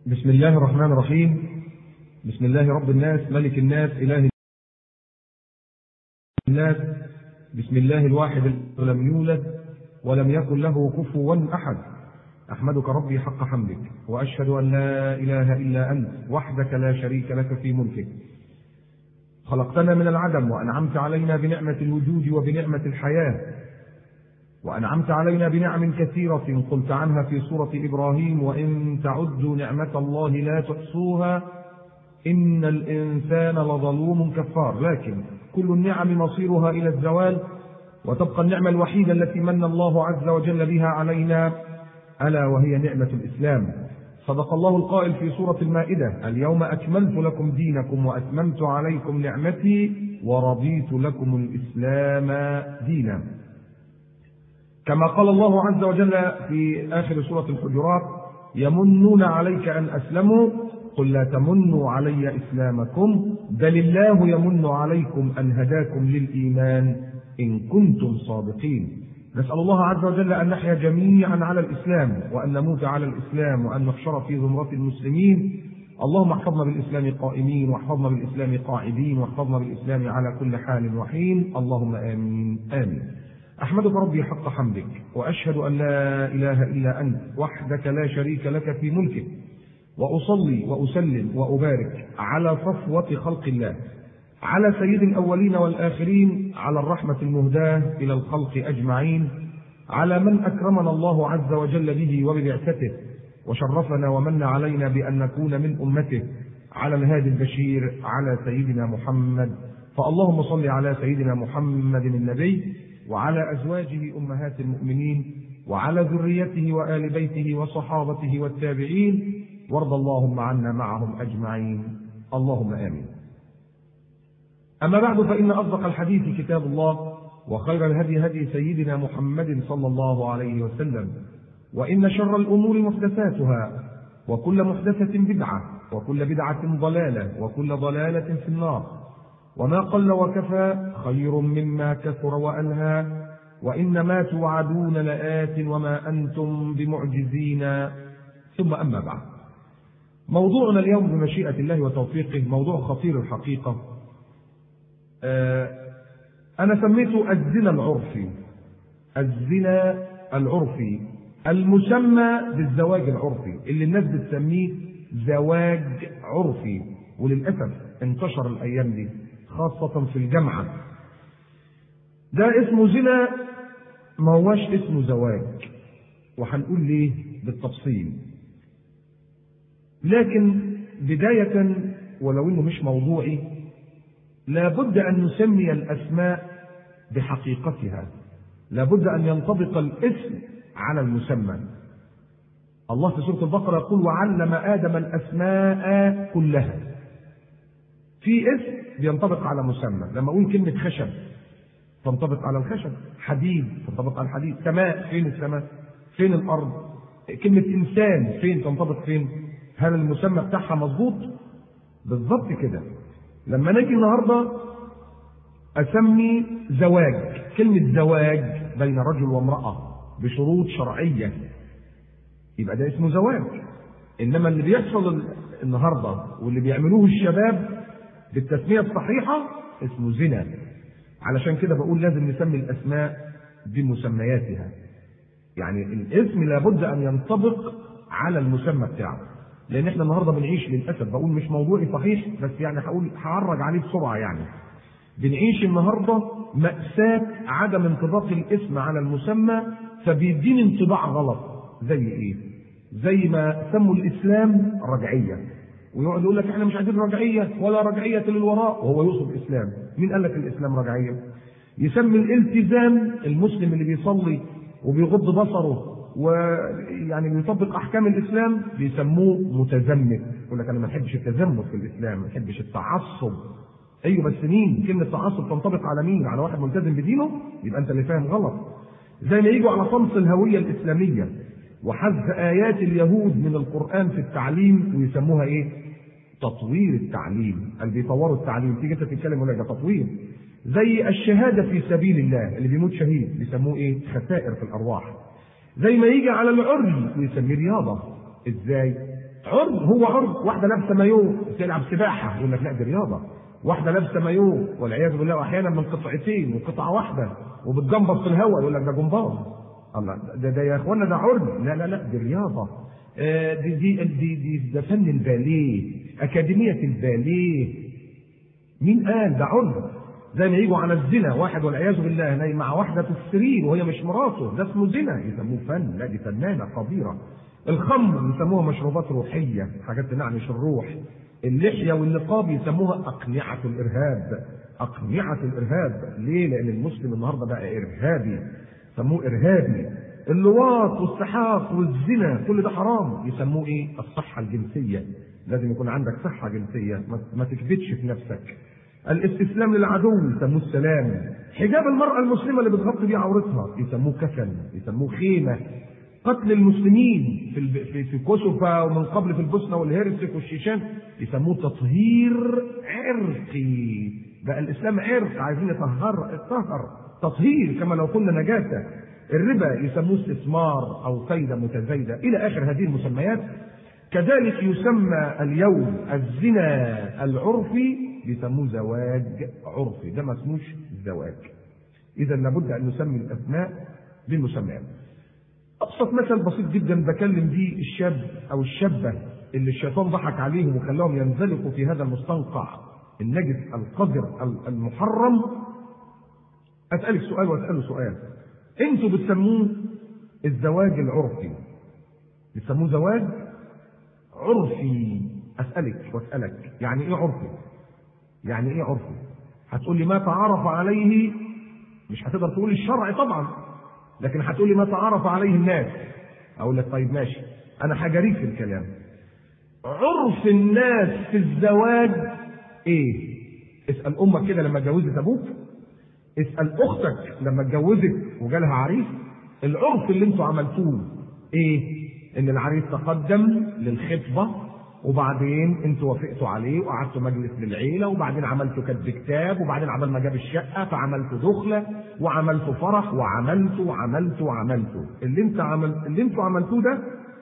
بسم الله الرحمن الرحيم بسم الله رب الناس ملك الناس إله الناس بسم الله الواحد لم يولد ولم يكن له كفوا أحد أحمدك ربي حق حمدك وأشهد أن لا إله إلا أنت وحدك لا شريك لك في ملكك خلقتنا من العدم وأنعمت علينا بنعمة الوجود وبنعمة الحياة وأنعمت علينا بنعم كثيرة قلت عنها في سورة إبراهيم وإن تعدوا نعمة الله لا تحصوها إن الإنسان لظلوم كفار لكن كل النعم مصيرها إلى الزوال وتبقى النعمة الوحيدة التي من الله عز وجل بها علينا ألا وهي نعمة الإسلام صدق الله القائل في سورة المائدة اليوم أكملت لكم دينكم وأتممت عليكم نعمتي ورضيت لكم الإسلام دينا كما قال الله عز وجل في آخر سورة الحجرات يمنون عليك أن أسلموا قل لا تمنوا علي إسلامكم بل الله يمن عليكم أن هداكم للإيمان إن كنتم صادقين نسأل الله عز وجل أن نحيا جميعا على الإسلام وأن نموت على الإسلام وأن نحشر في زمرة المسلمين اللهم احفظنا بالإسلام قائمين واحفظنا بالإسلام قاعدين واحفظنا بالإسلام على كل حال وحين اللهم آمين آمين أحمدك ربي حق حمدك وأشهد أن لا إله إلا أنت وحدك لا شريك لك في ملكك وأصلي وأسلم وأبارك على صفوة خلق الله على سيد الأولين والآخرين على الرحمة المهداة إلى الخلق أجمعين على من أكرمنا الله عز وجل به وببعثته وشرفنا ومن علينا بأن نكون من أمته على الهادي البشير على سيدنا محمد فاللهم صل على سيدنا محمد النبي وعلى أزواجه أمهات المؤمنين وعلى ذريته وآل بيته وصحابته والتابعين وارض اللهم عنا معهم أجمعين اللهم آمين أما بعد فإن أصدق الحديث كتاب الله وخير الهدي هدي سيدنا محمد صلى الله عليه وسلم وإن شر الأمور محدثاتها وكل محدثة بدعة وكل بدعة ضلالة وكل ضلالة في النار وما قل وكفى خير مما كثر وألهى وإن ما توعدون لآت وما أنتم بمعجزين ثم أما بعد موضوعنا اليوم بمشيئة الله وتوفيقه موضوع خطير الحقيقة أنا سميته الزنا العرفي الزنا العرفي المسمى بالزواج العرفي اللي الناس بتسميه زواج عرفي وللأسف انتشر الأيام دي خاصة في الجامعة ده اسمه زنا ما هواش اسمه زواج وهنقول ليه بالتفصيل لكن بداية ولو انه مش موضوعي لابد ان نسمي الاسماء بحقيقتها لابد ان ينطبق الاسم على المسمى الله في سوره البقره يقول وعلم ادم الاسماء كلها في اسم بينطبق على مسمى لما اقول كلمه خشب تنطبق على الخشب حديد تنطبق على الحديد سماء فين السماء فين الارض كلمه انسان فين تنطبق فين هل المسمى بتاعها مظبوط بالظبط كده لما نجي النهارده اسمي زواج كلمه زواج بين رجل وامراه بشروط شرعيه يبقى ده اسمه زواج انما اللي بيحصل النهارده واللي بيعملوه الشباب بالتسميه الصحيحه اسمه زنا علشان كده بقول لازم نسمي الاسماء بمسمياتها يعني الاسم لابد ان ينطبق على المسمى بتاعه لان احنا النهارده بنعيش للاسف بقول مش موضوعي صحيح بس يعني هقول هعرج عليه بسرعه يعني بنعيش النهارده مأساة عدم انطباق الاسم على المسمى فبيديني انطباع غلط زي ايه؟ زي ما سموا الاسلام رجعيه ويقعد يقول لك احنا مش عايزين رجعيه ولا رجعيه للوراء وهو يقصد اسلام مين قال لك الاسلام رجعيه؟ يسمي الالتزام المسلم اللي بيصلي وبيغض بصره ويعني بيطبق احكام الاسلام بيسموه متزمت يقول لك انا ما بحبش التزمت في الاسلام ما بحبش التعصب ايوه بس مين كلمه تعصب تنطبق على مين على واحد ملتزم بدينه يبقى انت اللي فاهم غلط زي ما يجوا على طمس الهويه الاسلاميه وحذف ايات اليهود من القران في التعليم ويسموها ايه تطوير التعليم اللي بيطوروا التعليم تيجي انت تتكلم ولا ده تطوير زي الشهاده في سبيل الله اللي بيموت شهيد بيسموه ايه خسائر في الارواح زي ما يجي على العري ويسميه رياضه ازاي عرض هو عرض واحده لابسه مايو بتلعب سباحه يقول لك لا دي رياضه واحده لابسه مايو والعياذ بالله احيانا من قطعتين وقطعه واحده وبتجنبط في الهواء يقول لك ده جمباز الله ده, ده يا اخوانا ده عرض لا لا لا دي رياضه آه دي دي دي, دي ده فن الباليه اكاديميه الباليه مين قال ده عرض زي ما يجوا على الزنا واحد والعياذ بالله نايم مع واحده في السرير وهي مش مراته ده اسمه زنا يسموه فن لا دي فنانه قديره الخمر يسموها مشروبات روحيه حاجات تنعنش الروح اللحيه والنقاب يسموها اقنعه الارهاب اقنعه الارهاب ليه لان المسلم النهارده بقى ارهابي سموه ارهابي اللواط والسحاق والزنا كل ده حرام يسموه ايه الصحه الجنسيه لازم يكون عندك صحه جنسيه ما تكبتش في نفسك الاستسلام للعدو يسموه السلام حجاب المرأة المسلمة اللي بتغطي بيه عورتها يسموه كفن يسموه خيمة قتل المسلمين في في في كوسوفا ومن قبل في البوسنة والهرسك والشيشان يسموه تطهير عرقي بقى الإسلام عرق عايزين يطهر الطهر تطهير كما لو قلنا نجاسة الربا يسموه استثمار أو فايدة متزايدة إلى آخر هذه المسميات كذلك يسمى اليوم الزنا العرفي بيسموه زواج عرفي ده ما اسموش زواج اذا لابد ان نسمي الاسماء بالمسميات ابسط مثل بسيط جدا بكلم بيه الشاب او الشابه اللي الشيطان ضحك عليهم وخلاهم ينزلقوا في هذا المستنقع النجس القذر المحرم اسالك سؤال واساله سؤال انتوا بتسموه الزواج العرفي بتسموه زواج عرفي اسالك واسالك يعني ايه عرفي يعني ايه عرفي هتقول لي ما تعارف عليه مش هتقدر تقول الشرع طبعا لكن هتقول لي ما تعارف عليه الناس اقول لك طيب ماشي انا هجاريك في الكلام عرف الناس في الزواج ايه اسال امك كده لما اتجوزت ابوك اسال اختك لما اتجوزت وجالها عريس العرف اللي انتوا عملتوه ايه ان العريس تقدم للخطبه وبعدين انتوا وافقتوا عليه وقعدتوا مجلس للعيله وبعدين عملتوا كتب كتاب وبعدين عمل ما جاب الشقه فعملتوا دخله وعملتوا فرح وعملتوا وعملتوا وعملتوا اللي انت عمل اللي انتوا عملتوه ده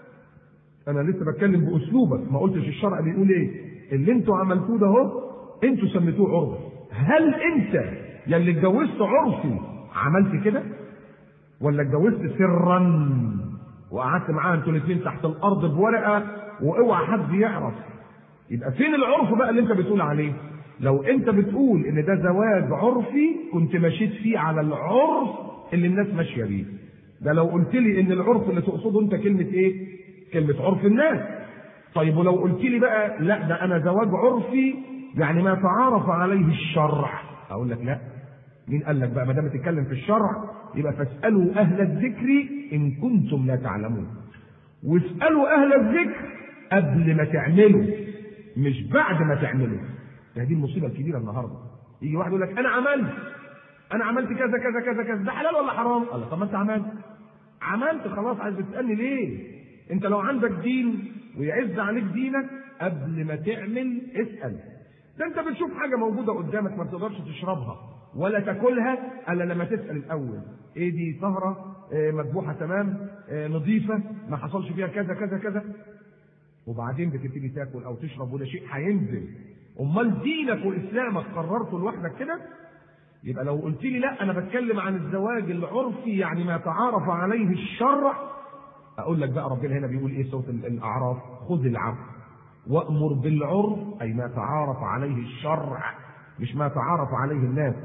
انا لسه بتكلم باسلوبك ما قلتش الشرع بيقول ايه اللي انتوا عملتوه ده اهو انتوا سميتوه عرف هل انت يا اللي اتجوزت عرفي عملت كده ولا اتجوزت سرا وقعدت معاها انتوا الاثنين تحت الارض بورقه واوعى حد يعرف يبقى فين العرف بقى اللي انت بتقول عليه لو انت بتقول ان ده زواج عرفي كنت مشيت فيه على العرف اللي الناس ماشيه بيه ده لو قلت لي ان العرف اللي تقصده انت كلمه ايه كلمه عرف الناس طيب ولو قلت لي بقى لا ده انا زواج عرفي يعني ما تعارف عليه الشرع اقول لك لا مين قال لك بقى ما دام تتكلم في الشرع يبقى فاسالوا اهل الذكر ان كنتم لا تعلمون واسالوا اهل الذكر قبل ما تعملوا مش بعد ما تعملوا يعني دي المصيبه الكبيره النهارده يجي واحد يقول لك انا عملت انا عملت كذا كذا كذا كذا ده حلال ولا حرام؟ قال طب ما انت عملت عملت خلاص عايز بتسالني ليه؟ انت لو عندك دين ويعز عليك دينك قبل ما تعمل اسال ده انت بتشوف حاجه موجوده قدامك ما بتقدرش تشربها ولا تاكلها الا لما تسال الاول ايه دي سهره إيه مذبوحه تمام إيه نظيفه ما حصلش فيها كذا كذا كذا وبعدين بتبتدي تاكل او تشرب وده شيء هينزل امال دينك واسلامك قررته لوحدك كده يبقى لو قلت لي لا انا بتكلم عن الزواج العرفي يعني ما تعارف عليه الشرع اقول لك بقى ربنا هنا بيقول ايه صوت الاعراف خذ العفو وامر بالعرف اي ما تعارف عليه الشرع مش ما تعارف عليه الناس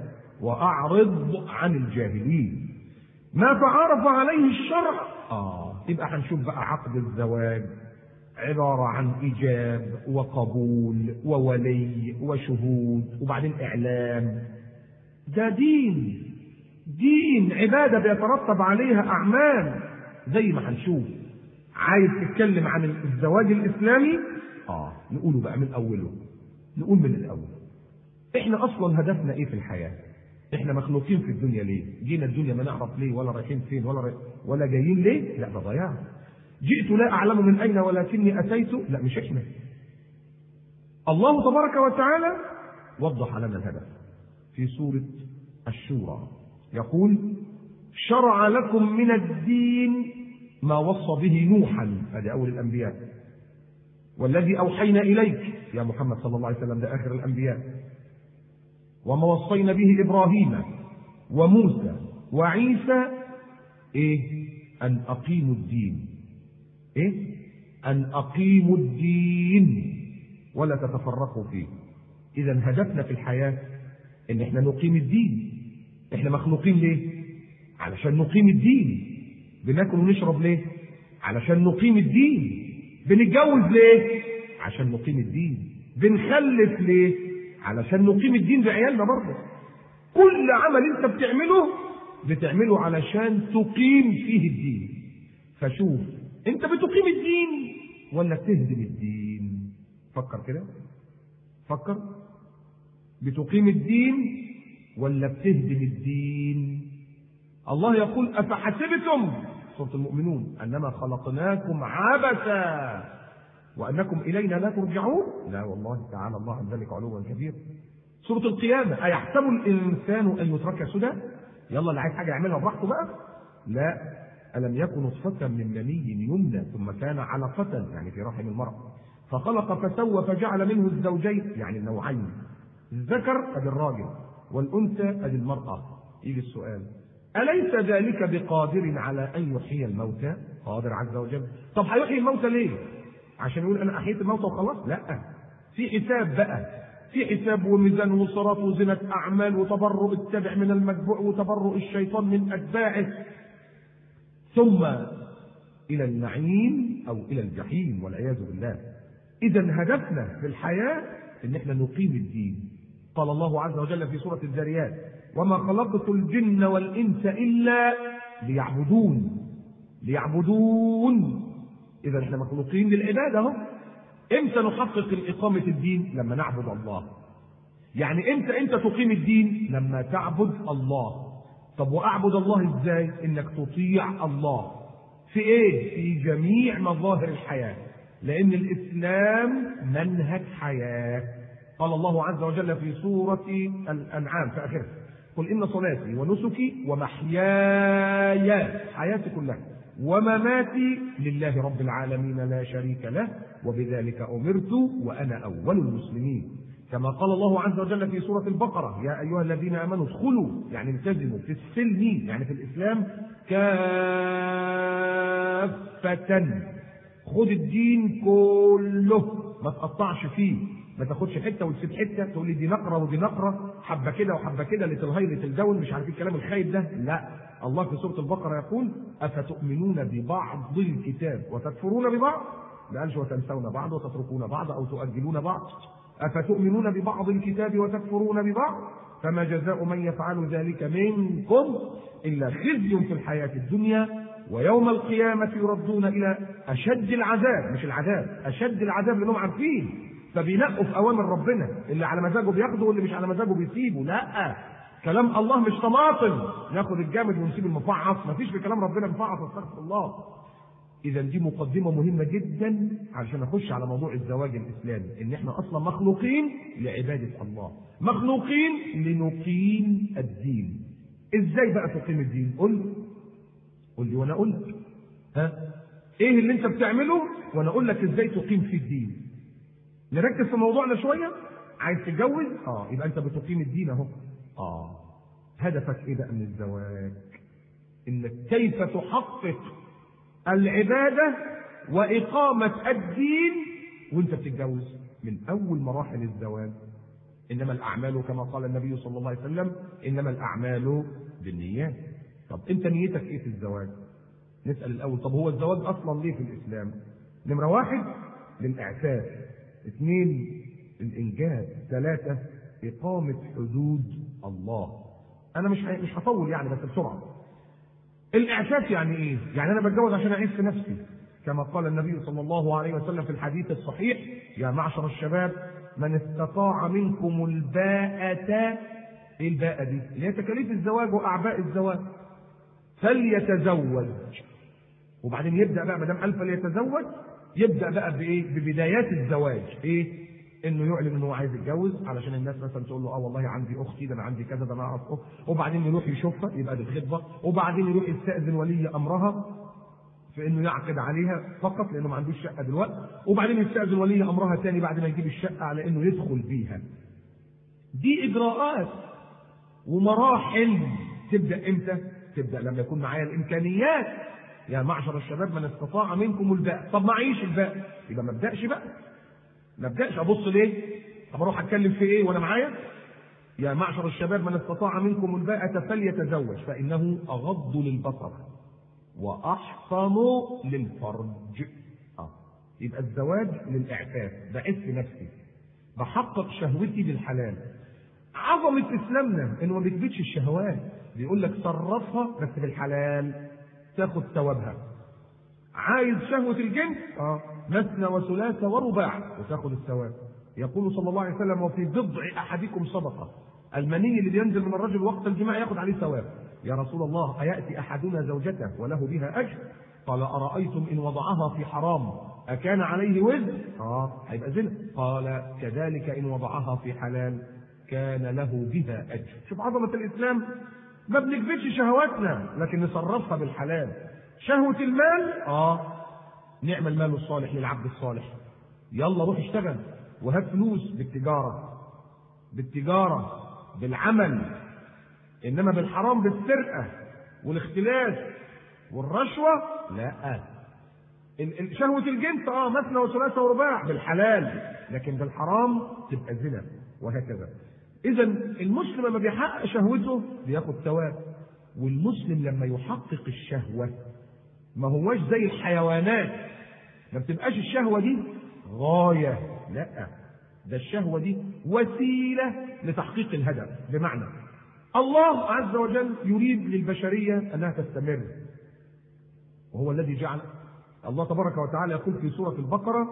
واعرض عن الجاهلين ما تعارف عليه الشرع اه يبقى هنشوف بقى عقد الزواج عبارة عن إيجاب وقبول وولي وشهود وبعدين إعلام ده دين دين عبادة بيترتب عليها أعمال زي ما هنشوف عايز تتكلم عن الزواج الإسلامي آه نقوله بقى من أوله نقول من الأول إحنا أصلا هدفنا إيه في الحياة إحنا مخلوقين في الدنيا ليه جينا الدنيا ما نعرف ليه ولا رايحين فين ولا رأي ولا جايين ليه لا ده ضياع جئت لا أعلم من أين ولكني أتيت لا مش إحنا الله تبارك وتعالى وضح لنا الهدف في سورة الشورى يقول شرع لكم من الدين ما وصى به نوحا هذا أول الأنبياء والذي أوحينا إليك يا محمد صلى الله عليه وسلم ده آخر الأنبياء وما وصينا به إبراهيم وموسى وعيسى إيه أن أقيموا الدين إيه أن أقيموا الدين ولا تتفرقوا فيه إذا هدفنا في الحياة إن إحنا نقيم الدين إحنا مخلوقين ليه؟ علشان نقيم الدين بناكل ونشرب ليه؟ علشان نقيم الدين بنتجوز ليه؟ عشان نقيم الدين بنخلف ليه؟ علشان نقيم الدين بعيالنا برضه كل عمل انت بتعمله بتعمله علشان تقيم فيه الدين فشوف انت بتقيم الدين ولا بتهدم الدين فكر كده فكر بتقيم الدين ولا بتهدم الدين الله يقول افحسبتم سوره المؤمنون انما خلقناكم عبثا وانكم الينا لا ترجعون لا والله تعالى الله عن ذلك علوا كبيرا سوره القيامه ايحسب الانسان ان يترك سدى يلا اللي عايز حاجه يعملها براحته بقى لا ألم يكن نطفة من مني يمنى ثم كان علقة يعني في رحم المرأة فخلق فسوى فجعل منه الزوجين يعني النوعين الذكر أدي الراجل والأنثى أدي المرأة يجي السؤال أليس ذلك بقادر على أن يحيي الموتى؟ قادر عز وجل طب هيحيي الموتى ليه؟ عشان يقول أنا أحييت الموتى وخلاص؟ لا في حساب بقى في حساب وميزان وصراط وزنة أعمال وتبرؤ التبع من المتبوع وتبرؤ الشيطان من أتباعه ثم إلى النعيم أو إلى الجحيم والعياذ بالله إذا هدفنا في الحياة إن إحنا نقيم الدين قال الله عز وجل في سورة الذاريات وما خلقت الجن والإنس إلا ليعبدون ليعبدون إذا إحنا مخلوقين للعبادة أهو إمتى نحقق إقامة الدين؟ لما نعبد الله يعني إمتى أنت تقيم الدين؟ لما تعبد الله طب واعبد الله ازاي انك تطيع الله في ايه في جميع مظاهر الحياه لان الاسلام منهج حياه قال الله عز وجل في سوره الانعام في اخرها قل ان صلاتي ونسكي ومحياي حياتي كلها ومماتي لله رب العالمين لا شريك له وبذلك امرت وانا اول المسلمين كما قال الله عز وجل في سورة البقرة يا أيها الذين آمنوا ادخلوا يعني التزموا في السلم يعني في الإسلام كافة خد الدين كله ما تقطعش فيه ما تاخدش حته وتسيب حته تقول لي دي نقره ودي نقره حبه كده وحبه كده لتلهي لتلدون مش عارف الكلام الخايب ده لا الله في سوره البقره يقول افتؤمنون ببعض الكتاب وتكفرون ببعض ما قالش وتنسون بعض وتتركون بعض او تؤجلون بعض أفتؤمنون ببعض الكتاب وتكفرون ببعض فما جزاء من يفعل ذلك منكم إلا خزي في الحياة الدنيا ويوم القيامة يردون إلى أشد العذاب مش العذاب أشد العذاب لأنهم عارفين فبينقوا في أوامر ربنا اللي على مزاجه بياخده واللي مش على مزاجه بيسيبه لا كلام الله مش طماطم ناخد الجامد ونسيب المفعص مفيش في كلام ربنا مفعص استغفر الله اذا دي مقدمه مهمه جدا علشان اخش على موضوع الزواج الاسلامي ان احنا اصلا مخلوقين لعباده الله مخلوقين لنقيم الدين ازاي بقى تقيم الدين قل قل لي وانا اقول لك ها ايه اللي انت بتعمله وانا اقول لك ازاي تقيم في الدين نركز في موضوعنا شويه عايز تتجوز اه يبقى انت بتقيم الدين اهو اه هدفك ايه بقى من الزواج انك كيف تحقق العبادة وإقامة الدين وأنت بتتجوز من أول مراحل الزواج إنما الأعمال كما قال النبي صلى الله عليه وسلم إنما الأعمال بالنيات طب أنت نيتك إيه في الزواج؟ نسأل الأول طب هو الزواج أصلا ليه في الإسلام؟ نمرة واحد للإعفاف اثنين الإنجاب ثلاثة إقامة حدود الله أنا مش مش هطول يعني بس بسرعة الإعفاف يعني إيه؟ يعني أنا بتجوز عشان أعيش في نفسي كما قال النبي صلى الله عليه وسلم في الحديث الصحيح يا معشر الشباب من استطاع منكم الباءة ايه الباءة دي؟ اللي هي تكاليف الزواج وأعباء الزواج فليتزوج وبعدين يبدأ بقى ما دام قال فليتزوج يبدأ بقى بإيه؟ ببدايات الزواج إيه؟ انه يعلن انه عايز يتجوز علشان الناس مثلا تقول له اه والله عندي اختي ده انا عندي كذا ده انا اعرف اخت وبعدين يروح يشوفها يبقى دي الخطبه وبعدين يروح يستاذن ولي امرها في انه يعقد عليها فقط لانه ما عندوش شقه دلوقتي وبعدين يستاذن ولي امرها تاني بعد ما يجيب الشقه على انه يدخل بيها دي اجراءات ومراحل تبدا امتى تبدا لما يكون معايا الامكانيات يا معشر الشباب من استطاع منكم الباء طب معيش الباء يبقى ما ابداش بقى ما ابداش ابص ليه طب اروح اتكلم في ايه وانا معايا يا معشر الشباب من استطاع منكم الباءة فليتزوج فإنه أغض للبصر وأحصن للفرج آه. يبقى الزواج للإعفاف بعف نفسي بحقق شهوتي بالحلال عظمة إسلامنا إنه ما بيثبتش الشهوات بيقول لك صرفها بس بالحلال تاخد ثوابها عايز شهوة الجنس اه مثنى وثلاث ورباع وتاخد الثواب يقول صلى الله عليه وسلم وفي بضع احدكم صدقه المني اللي بينزل من الرجل وقت الجماع ياخد عليه ثواب يا رسول الله اياتي احدنا زوجته وله بها اجر قال ارايتم ان وضعها في حرام اكان عليه وزر اه هيبقى زنا قال كذلك ان وضعها في حلال كان له بها اجر شوف عظمه الاسلام ما بنكبتش شهواتنا لكن نصرفها بالحلال شهوه المال اه نعم المال الصالح للعبد الصالح يلا روح اشتغل وهات فلوس بالتجارة بالتجارة بالعمل إنما بالحرام بالسرقة والاختلاس والرشوة لا شهوة الجنس اه مثنى وثلاثة ورباع بالحلال لكن بالحرام تبقى زنا وهكذا إذا المسلم لما بيحقق شهوته بياخد ثواب والمسلم لما يحقق الشهوة ما هواش زي الحيوانات ما بتبقاش الشهوة دي غاية لا ده الشهوة دي وسيلة لتحقيق الهدف بمعنى الله عز وجل يريد للبشرية أنها تستمر وهو الذي جعل الله تبارك وتعالى يقول في سورة البقرة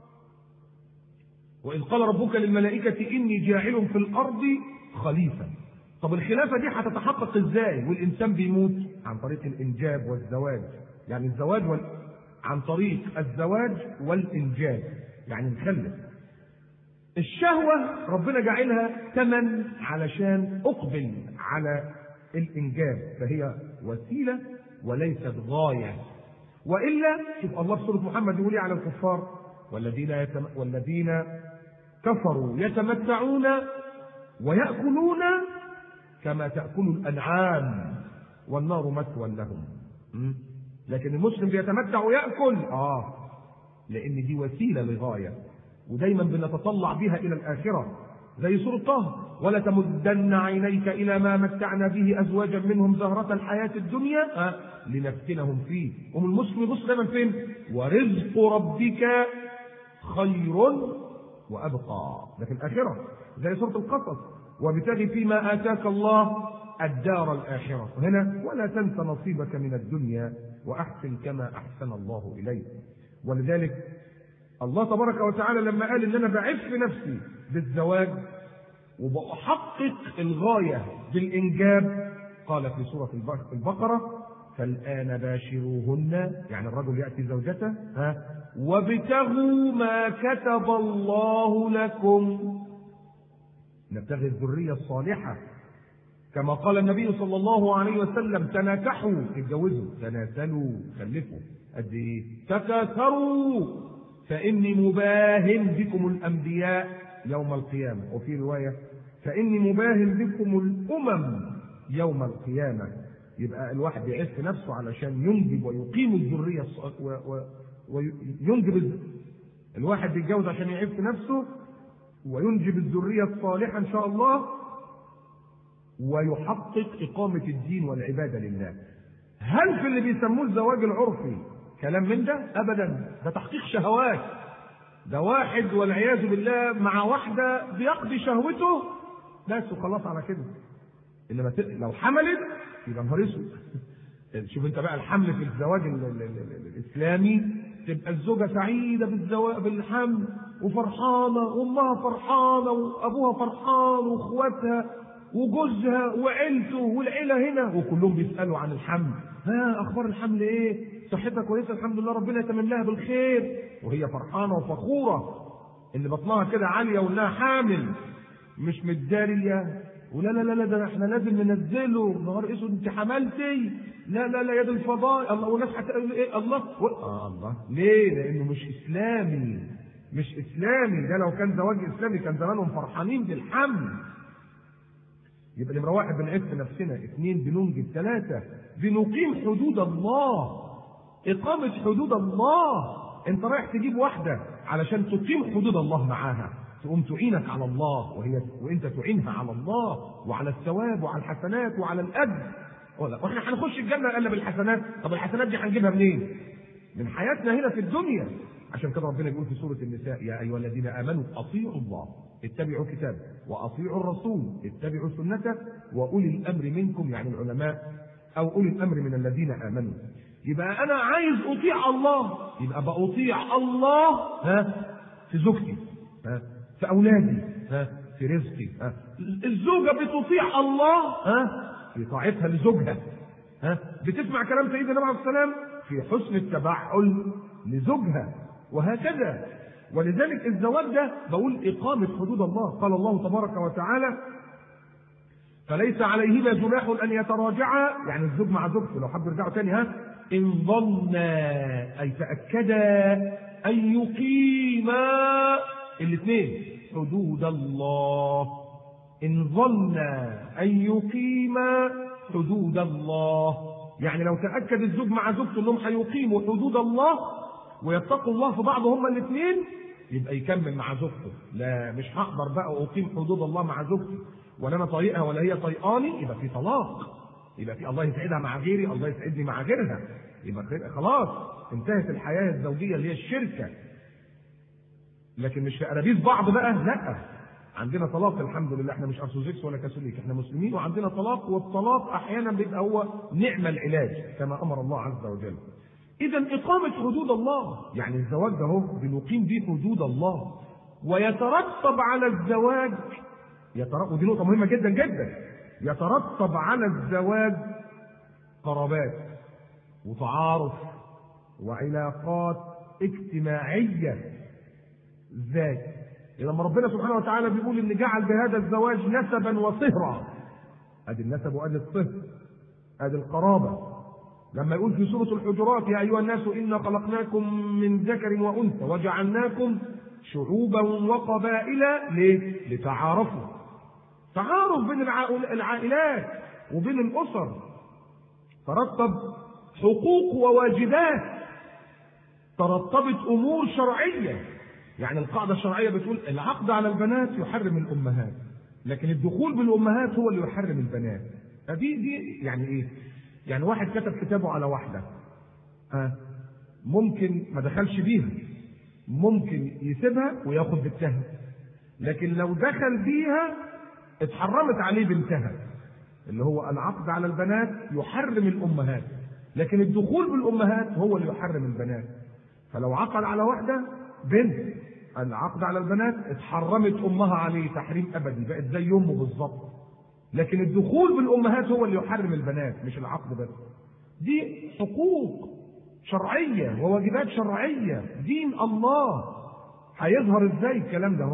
وإذ قال ربك للملائكة إني جاعل في الأرض خليفة طب الخلافة دي هتتحقق إزاي والإنسان بيموت عن طريق الإنجاب والزواج يعني الزواج وال... عن طريق الزواج والإنجاب يعني نخلف الشهوة ربنا جعلها ثمن علشان أقبل على الإنجاب فهي وسيلة وليست غاية وإلا شوف الله في سورة محمد يقول على الكفار والذين يتم... والذين كفروا يتمتعون ويأكلون كما تأكل الأنعام والنار مثوى لهم م? لكن المسلم بيتمتع ويأكل آه لأن دي وسيلة لغاية ودايما بنتطلع بها إلى الآخرة زي سورة طه ولا تمدن عينيك إلى ما متعنا به أزواجا منهم زهرة الحياة الدنيا آه لنفتنهم فيه ومن المسلم يبص دايما فين ورزق ربك خير وأبقى ده في الآخرة زي سورة القصص وابتغ فيما آتاك الله الدار الآخرة هنا ولا تنس نصيبك من الدنيا وأحسن كما أحسن الله إليك ولذلك الله تبارك وتعالى لما قال إن أنا بعف نفسي بالزواج وبحقق الغاية بالإنجاب قال في سورة البقرة فالآن باشروهن يعني الرجل يأتي زوجته ها وابتغوا ما كتب الله لكم نبتغي الذرية الصالحة كما قال النبي صلى الله عليه وسلم تناكحوا اتجوزوا تناسلوا خلفوا قد ايه تكاثروا فاني مباهن بكم الانبياء يوم القيامه وفي روايه فاني مباهن بكم الامم يوم القيامه يبقى الواحد يعف نفسه علشان ينجب ويقيم الذريه وينجب الواحد بيتجوز عشان يعف نفسه وينجب الذريه الصالحه ان شاء الله ويحقق إقامة الدين والعبادة لله هل في اللي بيسموه الزواج العرفي كلام من ده؟ أبدا ده تحقيق شهوات ده واحد والعياذ بالله مع واحدة بيقضي شهوته بس وخلاص على كده إنما لو حملت يبقى نهار اسود شوف انت بقى الحمل في الزواج ال ال ال الاسلامي تبقى الزوجه سعيده بالزواج بالحمل وفرحانه وامها فرحانه وابوها فرحان واخواتها وجوزها وعيلته والعيله هنا وكلهم بيسالوا عن الحمل ها اخبار الحمل ايه صحتها كويسه الحمد لله ربنا يتمنى لها بالخير وهي فرحانه وفخوره ان بطنها كده عاليه وانها حامل مش متداريه ولا لا لا لا ده احنا لازم ننزله نهار اسود انت حملتي لا لا لا يا ده الفضاء الله والناس هتقول ايه الله و... آه الله ليه؟ لانه مش اسلامي مش اسلامي ده لو كان زواج اسلامي كان زمانهم فرحانين بالحمل يبقى نمره واحد بنعف نفسنا اثنين بننجب ثلاثه بنقيم حدود الله اقامه حدود الله انت رايح تجيب واحده علشان تقيم حدود الله معاها تقوم تعينك على الله وهي وانت تعينها على الله وعلى الثواب وعلى الحسنات وعلى الاجر واحنا هنخش الجنه الا بالحسنات طب الحسنات دي هنجيبها منين؟ من حياتنا هنا في الدنيا عشان كده ربنا يقول في سوره النساء يا ايها الذين امنوا اطيعوا الله اتبعوا كتابه واطيعوا الرسول اتبعوا سنته واولي الامر منكم يعني العلماء او اولي الامر من الذين امنوا يبقى انا عايز اطيع الله يبقى بأطيع الله ها في زوجتي ها في اولادي ها في رزقي ها الزوجه بتطيع الله ها في طاعتها لزوجها ها بتسمع كلام سيدنا النبي عليه السلام في حسن التبعل لزوجها وهكذا ولذلك الزواج ده بقول إقامة حدود الله قال الله تبارك وتعالى فليس عليهما جناح أن يتراجعا يعني الزوج مع زوجته لو حبوا يرجعوا تاني ها إن ظنا أي تأكدا أن يقيما الاثنين حدود الله إن ظنا أن يقيما حدود الله يعني لو تأكد الزوج مع زوجته أنهم هيقيموا حدود الله ويتقوا الله في بعض هما الاثنين يبقى يكمل مع زوجته لا مش هقدر بقى أقيم حدود الله مع زوجتي ولا أنا طايقها ولا هي طايقاني يبقى في طلاق يبقى في الله يسعدها مع غيري الله يسعدني مع غيرها يبقى خلاص انتهت الحياة الزوجية اللي هي الشركة لكن مش في أرابيس بعض بقى لا عندنا طلاق الحمد لله احنا مش ارثوذكس ولا كاثوليك احنا مسلمين وعندنا طلاق والطلاق احيانا بيبقى هو نعم العلاج كما امر الله عز وجل اذا اقامه حدود الله يعني الزواج ده هو بنقيم به حدود الله ويترتب على الزواج يترتب ودي نقطه مهمه جدا جدا يترتب على الزواج قرابات وتعارف وعلاقات اجتماعيه ذات لما ربنا سبحانه وتعالى بيقول ان جعل بهذا الزواج نسبا وصهرا ادي النسب وادي الصهر ادي القرابه لما يقول في سوره الحجرات يا ايها الناس انا خلقناكم من ذكر وانثى وجعلناكم شعوبا وقبائل ليه؟ لتعارفوا تعارف بين العائلات وبين الاسر ترتب حقوق وواجبات ترتبت امور شرعيه يعني القاعدة الشرعية بتقول العقد على البنات يحرم الأمهات لكن الدخول بالأمهات هو اللي يحرم البنات فدي دي يعني إيه؟ يعني واحد كتب كتابه على واحدة ها ممكن ما دخلش بيها ممكن يسيبها وياخد بنتها لكن لو دخل بيها اتحرمت عليه بنتها اللي هو العقد على البنات يحرم الأمهات لكن الدخول بالأمهات هو اللي يحرم البنات فلو عقد على واحدة بنت العقد على البنات اتحرمت امها عليه تحريم ابدي بقت زي امه بالظبط لكن الدخول بالامهات هو اللي يحرم البنات مش العقد بس دي حقوق شرعيه وواجبات شرعيه دين الله هيظهر ازاي الكلام ده اهو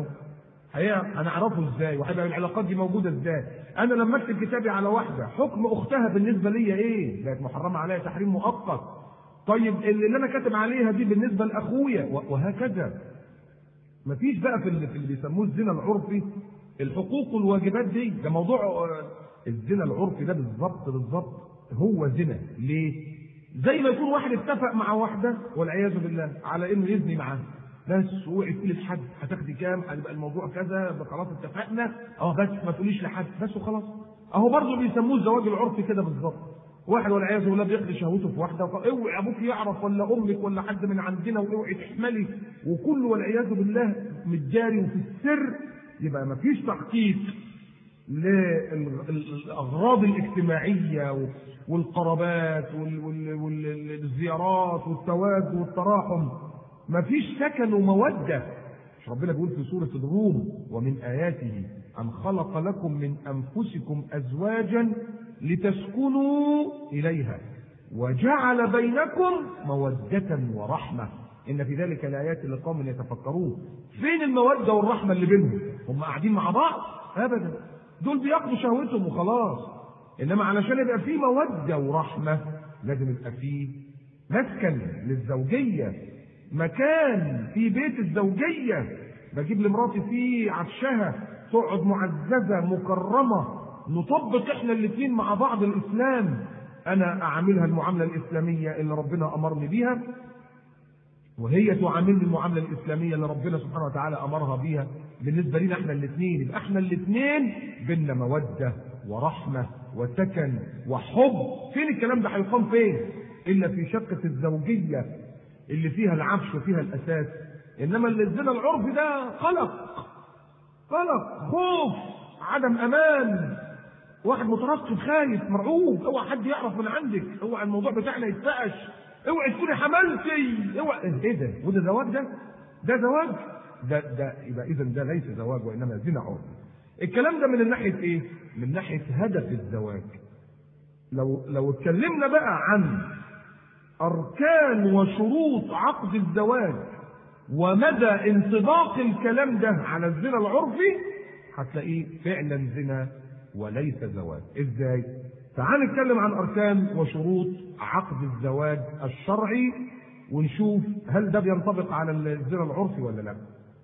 هنعرفه ازاي وهيبقى العلاقات دي موجوده ازاي انا لما اكتب كتابي على واحده حكم اختها بالنسبه ليا ايه بقت محرمه عليها تحريم مؤقت طيب اللي انا كاتب عليها دي بالنسبه لاخويا وهكذا مفيش بقى في اللي, في اللي بيسموه الزنا العرفي الحقوق والواجبات دي ده موضوع الزنا العرفي ده بالظبط بالظبط هو زنا ليه؟ زي ما يكون واحد اتفق مع واحده والعياذ بالله على انه يزني معاها بس اوعي تقولي لحد هتاخدي كام هيبقى الموضوع كذا خلاص اتفقنا اه بس ما تقوليش لحد بس وخلاص اهو برضه بيسموه الزواج العرفي كده بالظبط واحد والعياذ بالله بيقضي شهوته في واحده وقال اوعي ابوك يعرف ولا امك ولا حد من عندنا واوعي تحملي وكله والعياذ بالله متجاري وفي السر يبقى ما فيش تحقيق للاغراض الاجتماعيه والقرابات والزيارات والتواجد والتراحم ما فيش سكن وموده مش ربنا بيقول في سوره الروم ومن اياته ان خلق لكم من انفسكم ازواجا لتسكنوا إليها وجعل بينكم مودة ورحمة إن في ذلك الآيات لقوم يتفكرون فين المودة والرحمة اللي بينهم هم قاعدين مع بعض أبدا دول بياخدوا شهوتهم وخلاص انما علشان يبقى في موده ورحمه لازم يبقى في مسكن للزوجيه مكان في بيت الزوجيه بجيب لمراتي فيه عفشها تقعد معززه مكرمه نطبق احنا الاثنين مع بعض الاسلام انا اعاملها المعامله الاسلاميه اللي ربنا امرني بيها وهي تعاملني المعامله الاسلاميه اللي ربنا سبحانه وتعالى امرها بيها بالنسبه لنا احنا الاثنين يبقى احنا الاثنين بينا موده ورحمه وسكن وحب فين الكلام ده هيقام فين الا في شقه الزوجيه اللي فيها العفش وفيها الاساس انما اللي الزنا العرفي ده قلق قلق خوف عدم امان واحد مترقب خايف مرعوب اوعى حد يعرف من عندك اوعى الموضوع بتاعنا يتفقش اوعي تكوني حملتي اوعى ايه ده وده زواج ده ده زواج ده ده يبقى اذا ده ليس زواج وانما زنا عرفي الكلام ده من ناحيه ايه من ناحيه هدف الزواج لو لو اتكلمنا بقى عن اركان وشروط عقد الزواج ومدى انطباق الكلام ده على الزنا العرفي هتلاقيه فعلا زنا وليس زواج ازاي تعال نتكلم عن اركان وشروط عقد الزواج الشرعي ونشوف هل ده بينطبق على الزنا العرفي ولا لا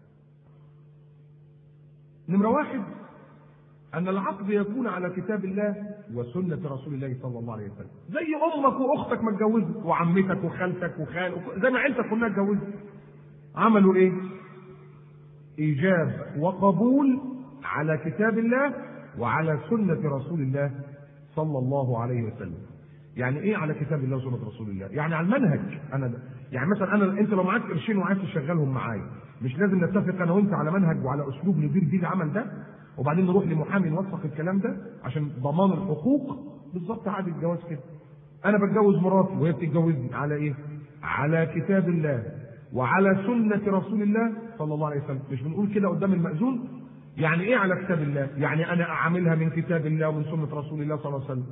نمرة واحد أن العقد يكون على كتاب الله وسنة رسول الله صلى الله عليه وسلم زي أمك وأختك ما اتجوزت وعمتك وخالتك وخال زي ما عيلتك كلها اتجوزت عملوا إيه؟ إيجاب وقبول على كتاب الله وعلى سنة رسول الله صلى الله عليه وسلم يعني ايه على كتاب الله وسنه رسول الله يعني على المنهج انا يعني مثلا انا انت لو معاك قرشين وعايز تشغلهم معايا مش لازم نتفق انا وانت على منهج وعلى اسلوب ندير بيه العمل ده وبعدين نروح لمحامي نوثق الكلام ده عشان ضمان الحقوق بالظبط عادي الجواز كده انا بتجوز مراتي وهي بتتجوزني على ايه على كتاب الله وعلى سنة رسول الله صلى الله عليه وسلم مش بنقول كده قدام المأذون يعني ايه على كتاب الله يعني انا اعاملها من كتاب الله ومن سنة رسول الله صلى الله عليه وسلم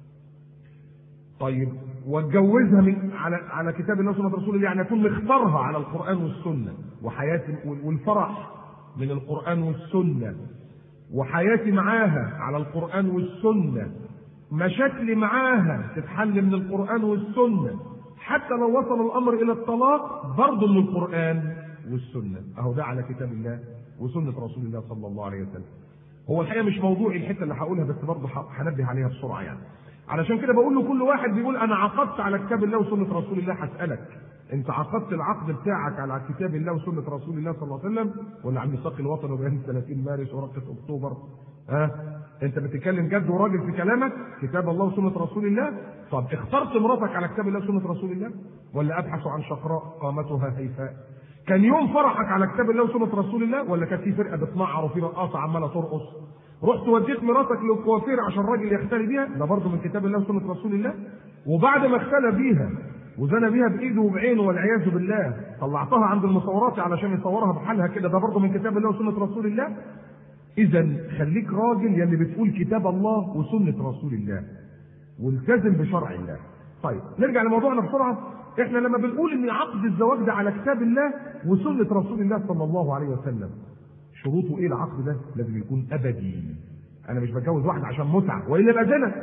طيب واتجوزها من على على كتاب الله وسنه رسول الله يعني اكون مختارها على القران والسنه وحياتي والفرح من القران والسنه وحياتي معاها على القران والسنه مشاكلي معاها تتحل من القران والسنه حتى لو وصل الامر الى الطلاق برضه من القران والسنه اهو ده على كتاب الله وسنه رسول الله صلى الله عليه وسلم هو الحقيقه مش موضوعي الحته اللي هقولها بس برضه هنبه عليها بسرعه يعني علشان كده بقول له كل واحد بيقول انا عقدت على كتاب الله وسنه رسول الله هسالك انت عقدت العقد بتاعك على كتاب الله وسنه رسول الله صلى الله عليه وسلم ولا على الميثاق الوطني وبيان 30 مارس ورقه اكتوبر ها انت بتتكلم جد وراجل في كلامك كتاب الله وسنه رسول الله طب اخترت مراتك على كتاب الله وسنه رسول الله ولا ابحث عن شقراء قامتها هيفاء كان يوم فرحك على كتاب الله وسنه رسول الله ولا كانت في فرقه بتنعر وفي رقاصه عماله ترقص رحت وديت مراتك للكوافير عشان الراجل يختلي بيها ده برضه من كتاب الله وسنه رسول الله وبعد ما اختلى بيها وزنى بيها بايده وبعينه والعياذ بالله طلعتها عند المصورات علشان يصورها بحالها كده ده برضه من كتاب الله وسنه رسول الله اذا خليك راجل يلي بتقول كتاب الله وسنه رسول الله والتزم بشرع الله طيب نرجع لموضوعنا بسرعه احنا لما بنقول ان عقد الزواج ده على كتاب الله وسنه رسول الله صلى الله عليه وسلم شروطه ايه العقد ده؟ لازم يكون ابدي. انا مش بتجوز واحد عشان متعه والا يبقى زنا.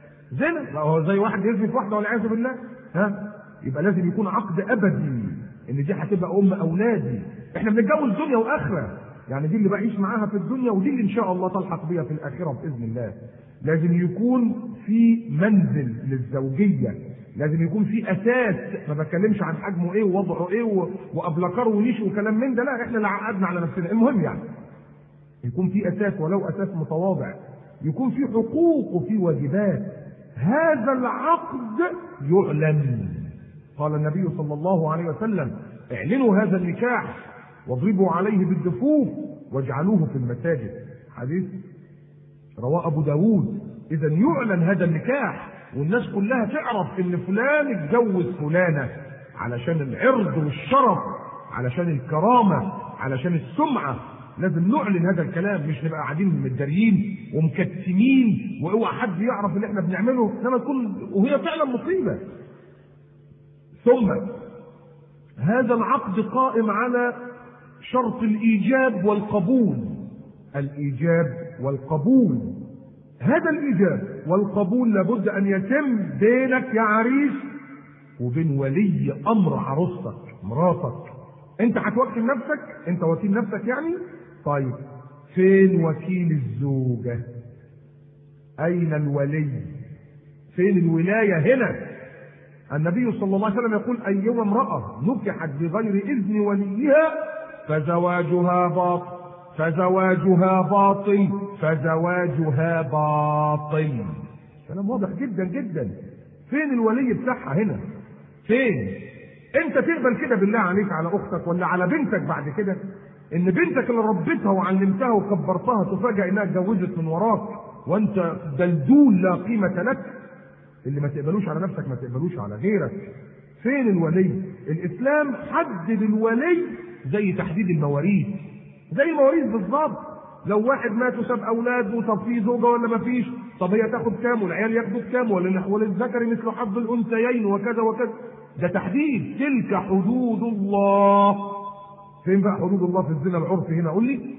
زنا هو زي واحد يزني في واحده والعياذ بالله ها؟ يبقى لازم يكون عقد ابدي ان دي هتبقى ام اولادي. احنا بنتجوز دنيا واخره. يعني دي اللي بعيش معاها في الدنيا ودي اللي ان شاء الله تلحق بيها في الاخره باذن الله. لازم يكون في منزل للزوجيه لازم يكون في اساس ما بتكلمش عن حجمه ايه ووضعه ايه وابلكار ونيش وكلام من ده لا احنا اللي عقدنا على نفسنا المهم يعني يكون في اساس ولو اساس متواضع يكون في حقوق وفي واجبات هذا العقد يعلن قال النبي صلى الله عليه وسلم اعلنوا هذا النكاح واضربوا عليه بالدفوف واجعلوه في المساجد حديث رواه ابو داود اذا يعلن هذا النكاح والناس كلها تعرف ان فلان اتجوز فلانه علشان العرض والشرف علشان الكرامه علشان السمعه لازم نعلن هذا الكلام مش نبقى قاعدين متداريين ومكتمين واوعى حد يعرف اللي احنا بنعمله انما تكون وهي فعلا مصيبه ثم هذا العقد قائم على شرط الايجاب والقبول الايجاب والقبول هذا الايجاب والقبول لابد ان يتم بينك يا عريس وبين ولي امر عروستك مراتك انت هتوكل نفسك انت وكيل نفسك يعني طيب فين وكيل الزوجه اين الولي فين الولايه هنا النبي صلى الله عليه وسلم يقول ايما امراه نكحت بغير اذن وليها فزواجها باطل فزواجها باطل فزواجها باطل كلام واضح جدا جدا فين الولي بتاعها هنا فين انت تقبل كده بالله عليك على اختك ولا على بنتك بعد كده ان بنتك اللي ربيتها وعلمتها وكبرتها تفاجئ انها اتجوزت من وراك وانت دلدول لا قيمه لك اللي ما تقبلوش على نفسك ما تقبلوش على غيرك فين الولي الاسلام حدد الولي زي تحديد المواريث زي المواريث بالظبط لو واحد مات وساب اولاد وطب في زوجه ولا ما فيش طب هي تاخد كام والعيال ياخدوا كام ولا وللذكر مثل حظ الانثيين وكذا وكذا ده تحديد تلك حدود الله فين بقى حدود الله في الزنا العرفي هنا قول لي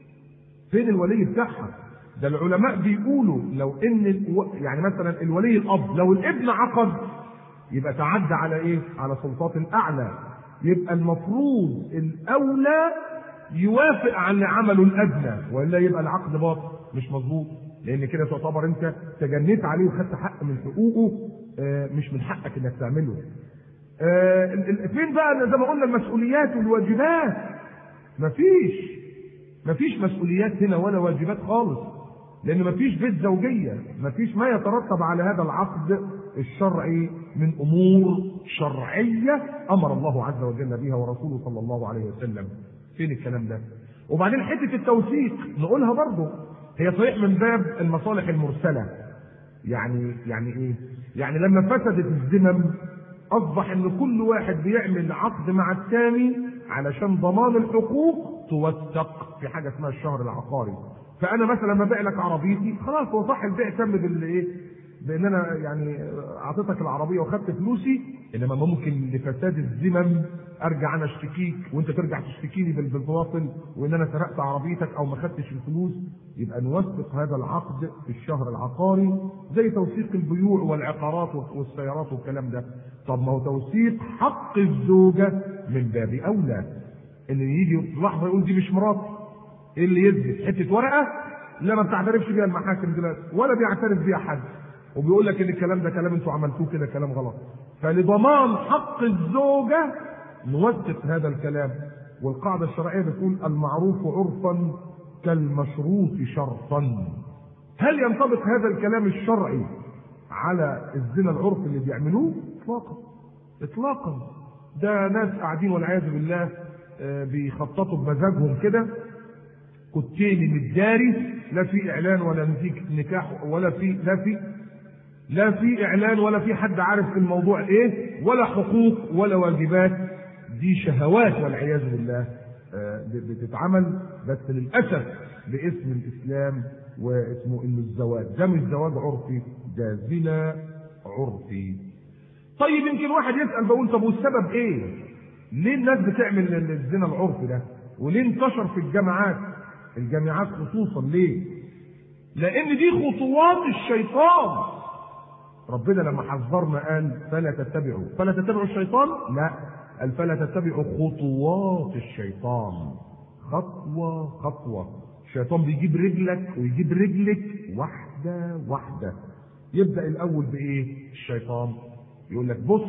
فين الولي بتاعها ده العلماء بيقولوا لو ان الو... يعني مثلا الولي الاب لو الابن عقد يبقى تعدى على ايه على سلطات الاعلى يبقى المفروض الاولى يوافق على اللي عمله الادنى والا يبقى العقد باطل مش مظبوط لان كده تعتبر انت تجنيت عليه وخدت حق من حقوقه آه مش من حقك انك تعمله آه فين بقى زي ما قلنا المسؤوليات والواجبات مفيش مفيش مسؤوليات هنا ولا واجبات خالص لان مفيش بيت زوجيه مفيش ما يترتب على هذا العقد الشرعي من امور شرعيه امر الله عز وجل بها ورسوله صلى الله عليه وسلم فين الكلام ده وبعدين حته التوثيق نقولها برضه هي صحيح من باب المصالح المرسله يعني يعني ايه يعني لما فسدت الذمم اصبح ان كل واحد بيعمل عقد مع الثاني علشان ضمان الحقوق توثق في حاجه اسمها الشهر العقاري فانا مثلا لما ابيع لك عربيتي خلاص هو صح البيع تم بالايه بان انا يعني اعطيتك العربيه وخدت فلوسي انما ممكن لفساد الذمم ارجع انا اشتكيك وانت ترجع تشتكيني بالباطل وان انا سرقت عربيتك او ما خدتش الفلوس يبقى نوثق هذا العقد في الشهر العقاري زي توثيق البيوع والعقارات والسيارات والكلام ده طب ما هو توثيق حق الزوجه من باب اولى ان يجي لحظه يقول دي مش مراتي ايه اللي يثبت حته ورقه لا ما بتعترفش بيها المحاكم دلوقتي ولا بيعترف بيها حد وبيقول لك ان الكلام ده كلام انتوا عملتوه كده كلام غلط فلضمان حق الزوجه نوثق هذا الكلام والقاعده الشرعيه بتقول المعروف عرفا كالمشروط شرطا هل ينطبق هذا الكلام الشرعي على الزنا العرفي اللي بيعملوه اطلاقا اطلاقا ده ناس قاعدين والعياذ بالله بيخططوا بمزاجهم كده كتين متداري لا في اعلان ولا في نكاح ولا في لا في لا في اعلان ولا في حد عارف الموضوع ايه ولا حقوق ولا واجبات دي شهوات والعياذ بالله بتتعمل بس للاسف باسم الاسلام واسمه انه الزواج ده مش زواج عرفي ده زنا عرفي طيب يمكن واحد يسال بقول طب والسبب ايه ليه الناس بتعمل الزنا العرفي ده وليه انتشر في الجامعات الجامعات خصوصا ليه لان دي خطوات الشيطان ربنا لما حذرنا قال فلا تتبعوا فلا تتبعوا الشيطان لا قال فلا تتبعوا خطوات الشيطان خطوة خطوة الشيطان بيجيب رجلك ويجيب رجلك واحدة واحدة يبدأ الأول بإيه الشيطان يقول لك بص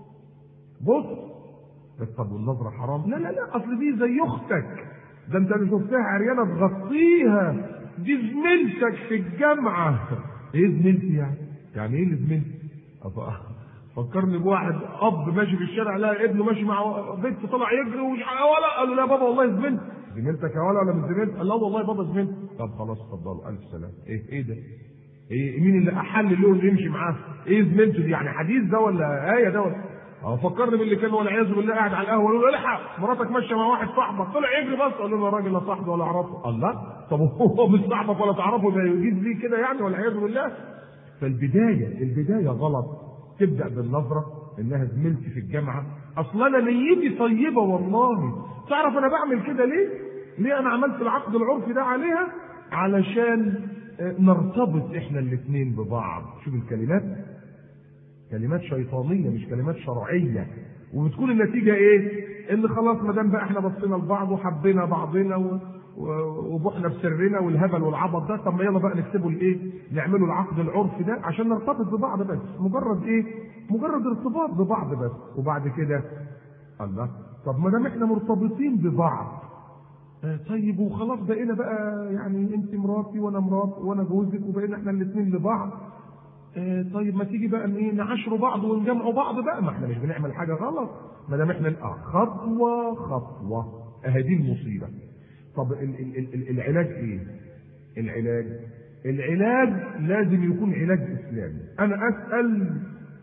بص بس طب والنظرة حرام لا لا لا أصل دي زي أختك ده أنت اللي شفتها عريانة تغطيها دي زميلتك في الجامعة إيه زميلتي يعني؟ يعني إيه زميلتي؟ فكرني بواحد اب ماشي في الشارع لقى ابنه ماشي مع بنت طلع يجري ومش ولا قال له لا بابا والله زميلتي زميلتك يا ولا ولا مش زميلتك؟ قال لا والله بابا زميلتي طب خلاص اتفضلوا الف سلام ايه ايه ده؟ ايه مين اللي احل له اللي يمشي معاه؟ ايه زميلته دي يعني حديث ده ولا ايه ده ولا اه فكرني باللي كان والعياذ بالله قاعد على القهوه يقول له الحق مراتك ماشيه مع واحد صاحبك طلع يجري بس قال له يا راجل لا صاحبي ولا اعرفه الله طب هو مش صاحبك ولا تعرفه ده يجيب ليه كده يعني والعياذ بالله فالبدايه البدايه غلط تبدا بالنظره انها زميلتي في الجامعه اصل انا نيتي طيبه والله تعرف انا بعمل كده ليه ليه انا عملت العقد العرفي ده عليها علشان نرتبط احنا الاثنين ببعض شوف الكلمات كلمات شيطانيه مش كلمات شرعيه وبتكون النتيجه ايه ان خلاص ما دام بقى احنا بصينا لبعض وحبينا بعضنا و... وبحنا بسرنا والهبل والعبط ده طب ما يلا بقى نكتبه الايه؟ نعمله العقد العرفي ده عشان نرتبط ببعض بس مجرد ايه؟ مجرد ارتباط ببعض بس وبعد كده الله طب ما دام احنا مرتبطين ببعض آه طيب وخلاص بقينا بقى يعني انت مراتي وانا مرات وانا جوزك وبقينا احنا الاثنين لبعض آه طيب ما تيجي بقى ايه نعاشروا بعض ونجمعوا بعض بقى ما احنا مش بنعمل حاجه غلط ما دام احنا اه خطوه خطوه اهي دي المصيبه طب ال ال ال العلاج ايه؟ العلاج العلاج لازم يكون علاج اسلامي انا اسال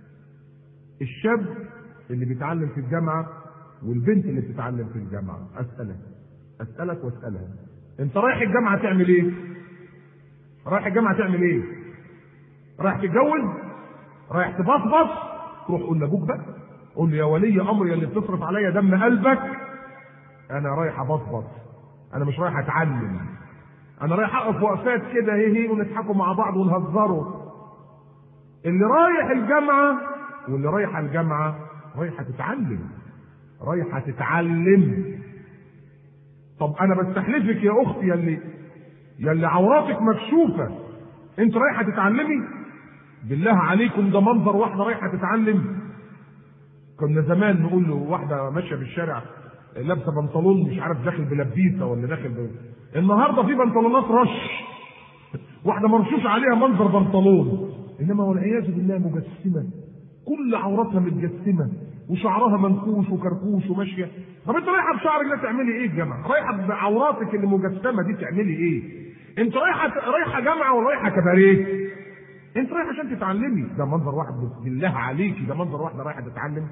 الشاب اللي بيتعلم في الجامعه والبنت اللي بتتعلم في الجامعه اسالك اسالك واسالها انت رايح الجامعه تعمل ايه؟ رايح الجامعه تعمل ايه؟ رايح تتجوز؟ رايح تبصبص؟ تروح قول لابوك بقى قول له يا ولي امري اللي بتصرف عليا دم قلبك انا رايح ابصبص انا مش رايح اتعلم انا رايح اقف وقفات كده هي هي ونضحكوا مع بعض ونهزروا اللي رايح الجامعه واللي رايح الجامعه رايحه تتعلم رايحه تتعلم طب انا بستحلفك يا اختي يلي يلي عوراتك مكشوفه انت رايحه تتعلمي بالله عليكم ده منظر واحده رايحه تتعلم كنا زمان نقول له واحده ماشيه في الشارع لابسه بنطلون مش عارف داخل بلبيسه ولا داخل ب... النهارده في بنطلونات رش واحده مرشوش عليها منظر بنطلون انما والعياذ بالله مجسمه كل عوراتها متجسمه وشعرها منكوش وكركوش وماشيه طب انت رايحه بشعرك ده تعملي ايه الجامعه؟ رايحه بعوراتك اللي مجسمه دي تعملي ايه؟ انت رايحه رايحه جامعه ولا رايحه كباريه؟ انت رايحه عشان تتعلمي ده منظر واحد بالله عليكي ده منظر واحده رايحه تتعلم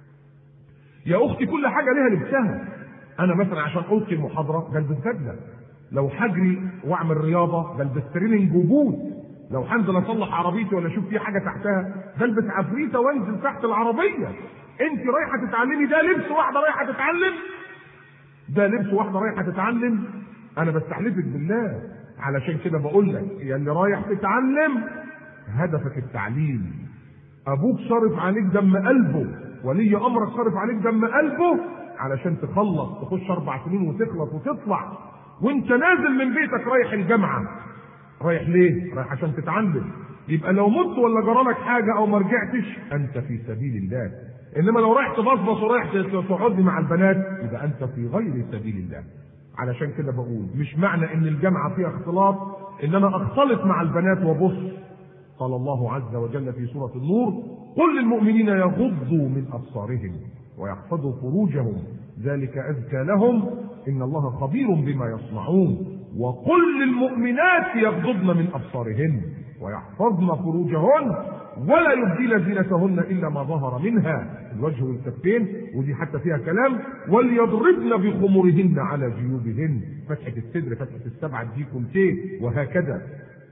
يا اختي كل حاجه ليها لبسها انا مثلا عشان القي المحاضره بلبس بدله لو هجري واعمل رياضه بلبس تريننج وبوت لو هنزل اصلح عربيتي ولا اشوف في حاجه تحتها بلبس عفريته وانزل تحت العربيه انت رايحه تتعلمي ده لبس واحده رايحه تتعلم ده لبس واحده رايحه تتعلم انا بستحلفك بالله علشان كده بقول لك يا اللي رايح تتعلم هدفك التعليم ابوك صارف عليك دم قلبه ولي امرك صارف عليك دم قلبه علشان تخلص تخش اربع سنين وتخلص وتطلع وانت نازل من بيتك رايح الجامعه رايح ليه؟ رايح عشان تتعلم يبقى لو مت ولا جرالك حاجه او ما رجعتش انت في سبيل الله انما لو رايح تبصبص ورايح تقعد مع البنات يبقى انت في غير سبيل الله علشان كده بقول مش معنى ان الجامعه فيها اختلاط ان انا اختلط مع البنات وابص قال الله عز وجل في سورة النور قل للمؤمنين يغضوا من أبصارهم ويحفظوا فروجهم ذلك أزكى لهم إن الله خبير بما يصنعون وقل للمؤمنات يغضضن من أبصارهن ويحفظن فروجهن ولا يبدين زينتهن إلا ما ظهر منها الوجه والكفين ودي حتى فيها كلام وليضربن بخمرهن على جيوبهن فتحة الصدر فتحة السبعة دي كنتين وهكذا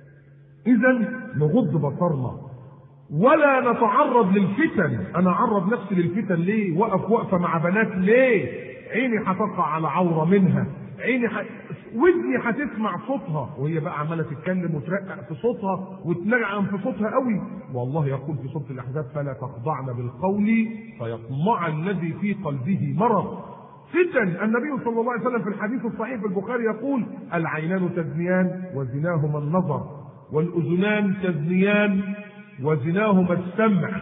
اذا نغض بصرنا ولا نتعرض للفتن انا اعرض نفسي للفتن ليه وقف وقفه مع بنات ليه عيني هتقع على عوره منها عيني ح... ودني هتسمع صوتها وهي بقى عماله تتكلم وترقق في صوتها وتنعم في صوتها قوي والله يقول في سوره الاحزاب فلا تخضعن بالقول فيطمع الذي في قلبه مرض فتن النبي صلى الله عليه وسلم في الحديث الصحيح في البخاري يقول العينان تزنيان وزناهما النظر والأذنان تزنيان وزناهما السمع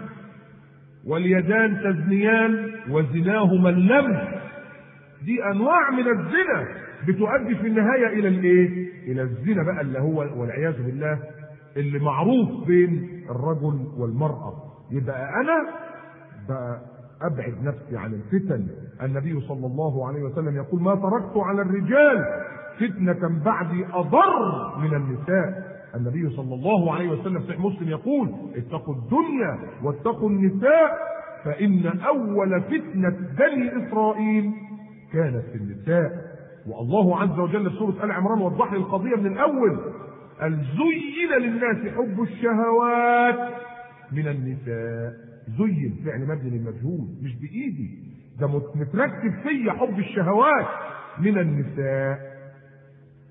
واليدان تزنيان وزناهما اللمس دي أنواع من الزنا بتؤدي في النهاية إلى الإيه؟ إلى الزنا بقى اللي هو والعياذ بالله اللي معروف بين الرجل والمرأة يبقى أنا بقى أبعد نفسي عن الفتن النبي صلى الله عليه وسلم يقول ما تركت على الرجال فتنة بعدي أضر من النساء النبي صلى الله عليه وسلم في مسلم يقول اتقوا الدنيا واتقوا النساء فإن أول فتنة بني إسرائيل كانت في النساء والله عز وجل في سورة آل عمران وضح لي القضية من الأول قال زين للناس حب الشهوات من النساء زين فعل مبني للمجهول مش بإيدي ده متركب فيا حب الشهوات من النساء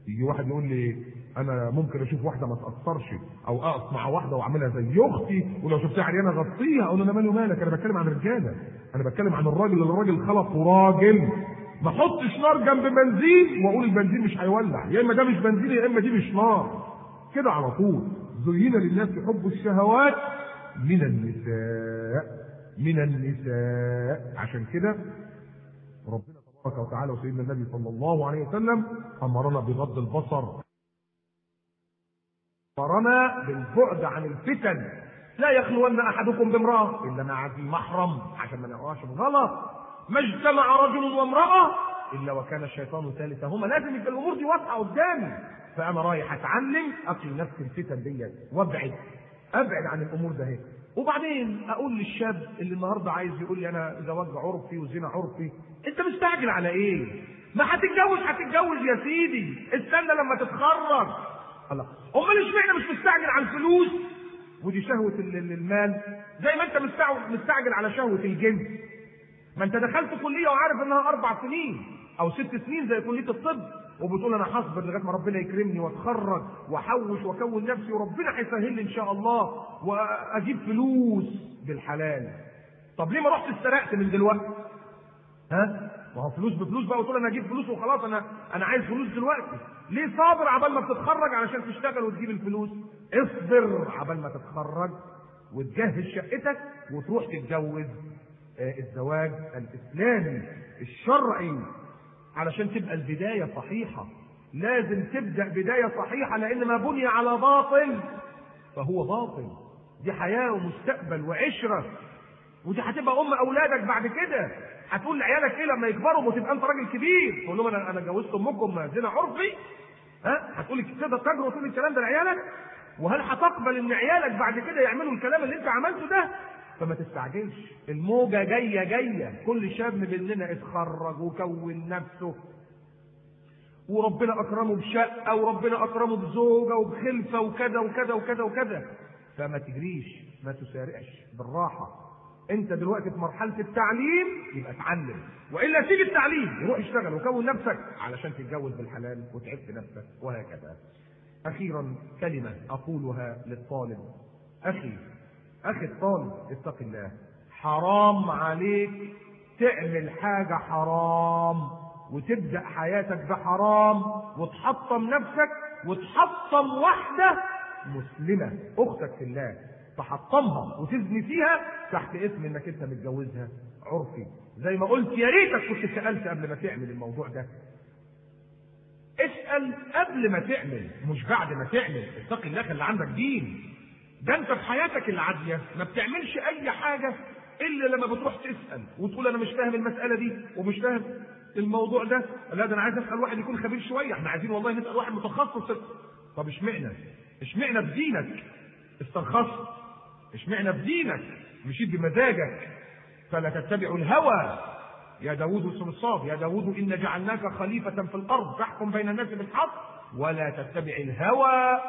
يجي واحد يقول لي انا ممكن اشوف واحده ما تاثرش او اقف مع واحده واعملها زي اختي ولو شفتها عريانه اغطيها اقول له انا مالي ومالك انا بتكلم عن الرجاله انا بتكلم عن الراجل اللي الراجل خلقه راجل ما احطش نار جنب بنزين واقول البنزين مش هيولع يا اما ده مش بنزين يا اما دي مش نار كده على طول زين للناس حب الشهوات من النساء من النساء عشان كده ربنا تبارك وتعالى وسيدنا النبي صلى الله عليه وسلم امرنا بغض البصر امرنا بالبعد عن الفتن لا يخلون احدكم بامراه الا مع ذي محرم عشان ما نقعش في غلط ما اجتمع رجل وامراه الا وكان الشيطان ثالثهما لازم يبقى الامور دي واضحه قدامي فانا رايح اتعلم اقي نفسي الفتن ديت وابعد ابعد عن الامور ده هيك وبعدين اقول للشاب اللي النهارده عايز يقول لي انا زواج عرفي وزنا عرفي انت مستعجل على ايه؟ ما هتتجوز هتتجوز يا سيدي استنى لما تتخرج الله امال اشمعنى مش مستعجل على الفلوس ودي شهوه المال زي ما انت مستعجل على شهوه الجنس ما انت دخلت كليه وعارف انها اربع سنين او ست سنين زي كليه الطب وبتقول انا هصبر لغايه ما ربنا يكرمني واتخرج واحوش واكون نفسي وربنا هيسهل لي ان شاء الله واجيب فلوس بالحلال طب ليه ما رحت استرقت من دلوقتي ها ما هو فلوس بفلوس بقى وتقول انا اجيب فلوس وخلاص انا انا عايز فلوس دلوقتي ليه صابر عبال ما بتتخرج علشان تشتغل وتجيب الفلوس اصبر عبال ما تتخرج وتجهز شقتك وتروح تتجوز الزواج الاسلامي الشرعي علشان تبقى البدايه صحيحه لازم تبدا بدايه صحيحه لان ما بني على باطل فهو باطل دي حياه ومستقبل وعشره ودي هتبقى ام اولادك بعد كده هتقول لعيالك ايه لما يكبروا وتبقى انت راجل كبير تقول لهم انا انا جوزت امكم زنا عرفي ها هتقول تقدر تجرؤ وتقول الكلام ده لعيالك وهل هتقبل ان عيالك بعد كده يعملوا الكلام اللي انت عملته ده فما تستعجلش الموجة جاية جاية كل شاب مننا اتخرج وكون نفسه وربنا أكرمه بشقة وربنا أكرمه بزوجة وبخلفة وكذا وكذا وكذا وكذا فما تجريش ما تسارعش بالراحة انت دلوقتي في مرحلة التعليم يبقى اتعلم والا سيب التعليم يروح يشتغل وكون نفسك علشان تتجوز بالحلال وتعب نفسك وهكذا اخيرا كلمة اقولها للطالب اخي اخي الطالب اتق الله حرام عليك تعمل حاجة حرام وتبدأ حياتك بحرام وتحطم نفسك وتحطم واحدة مسلمة أختك في الله تحطمها وتزني فيها تحت اسم انك انت متجوزها عرفي زي ما قلت يا ريتك كنت سألت قبل ما تعمل الموضوع ده اسأل قبل ما تعمل مش بعد ما تعمل اتق الله خلي عندك دين ده انت في حياتك العادية ما بتعملش اي حاجة الا لما بتروح تسأل وتقول انا مش فاهم المسألة دي ومش فاهم الموضوع ده لا ده انا عايز اسال واحد يكون خبير شويه احنا عايزين والله نسال واحد متخصص طب اشمعنى اشمعنى بدينك استرخصت اشمعنى بدينك مشيت بمزاجك فلا تتبعوا الهوى يا داود الصلصاب يا داود إن جعلناك خليفة في الأرض تحكم بين الناس بالحق ولا تتبع الهوى